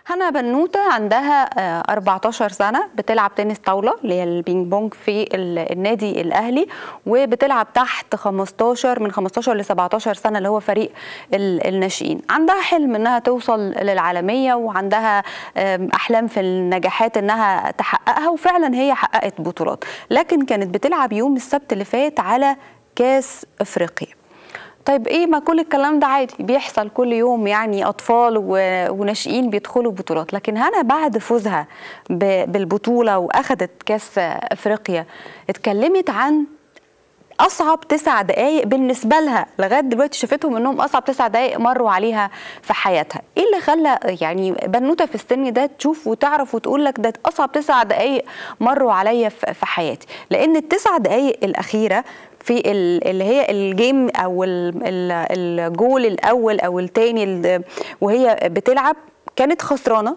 هنا بنوته عندها آه، 14 سنه بتلعب تنس طاوله اللي هي البينج بونج في ال- النادي الاهلي وبتلعب تحت 15 من 15 ل 17 سنه اللي هو فريق ال- الناشئين عندها حلم انها توصل للعالميه وعندها آم، احلام في النجاحات انها تحققها وفعلا هي حققت بطولات لكن كانت بتلعب يوم السبت اللي فات على كاس افريقيا طيب ايه ما كل الكلام ده عادي بيحصل كل يوم يعني اطفال و- وناشئين بيدخلوا بطولات لكن هنا بعد فوزها ب- بالبطوله واخدت كاس افريقيا اتكلمت عن اصعب تسع دقائق بالنسبه لها لغايه دلوقتي شافتهم انهم اصعب تسع دقائق مروا عليها في حياتها ايه اللي خلى يعني بنوته في السن ده تشوف وتعرف وتقول لك ده اصعب تسع دقائق مروا عليا في في حياتي لان التسع دقائق الاخيره في ال- اللي هي الجيم او ال- ال- الجول الاول او الثاني وهي بتلعب كانت خسرانه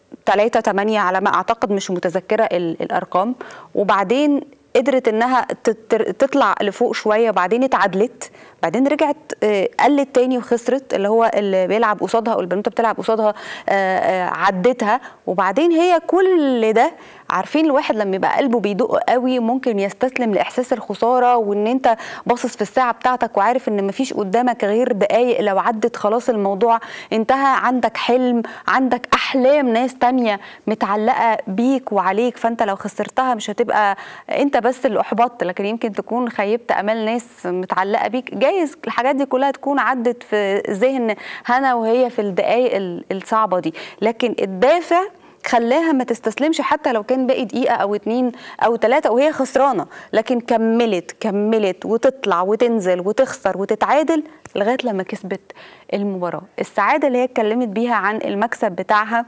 3 8 على ما اعتقد مش متذكره ال- الارقام وبعدين قدرت انها تت- تطلع لفوق شويه وبعدين اتعادلت بعدين رجعت آه، قلت تاني وخسرت اللي هو اللي بيلعب قصادها او البنوته بتلعب قصادها آه، آه، عدتها وبعدين هي كل ده عارفين الواحد لما يبقى قلبه بيدق قوي ممكن يستسلم لاحساس الخساره وان انت باصص في الساعه بتاعتك وعارف ان مفيش قدامك غير دقايق لو عدت خلاص الموضوع انتهى عندك حلم عندك احلام ناس تانية متعلقه بيك وعليك فانت لو خسرتها مش هتبقى انت بس اللي احبطت لكن يمكن تكون خيبت امال ناس متعلقه بيك جايز الحاجات دي كلها تكون عدت في ذهن هنا وهي في الدقايق ال- الصعبه دي لكن الدافع خلاها ما تستسلمش حتى لو كان باقي دقيقة أو اتنين أو تلاتة وهي خسرانة لكن كملت كملت وتطلع وتنزل وتخسر وتتعادل لغاية لما كسبت المباراة السعادة اللي هي اتكلمت بيها عن المكسب بتاعها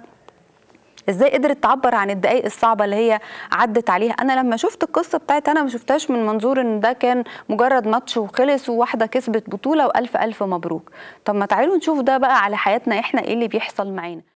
ازاي قدرت تعبر عن الدقائق الصعبه اللي هي عدت عليها انا لما شفت القصه بتاعت انا ما شفتهاش من منظور ان ده كان مجرد ماتش وخلص وواحده كسبت بطوله والف الف مبروك طب ما تعالوا نشوف ده بقى على حياتنا احنا ايه اللي بيحصل معانا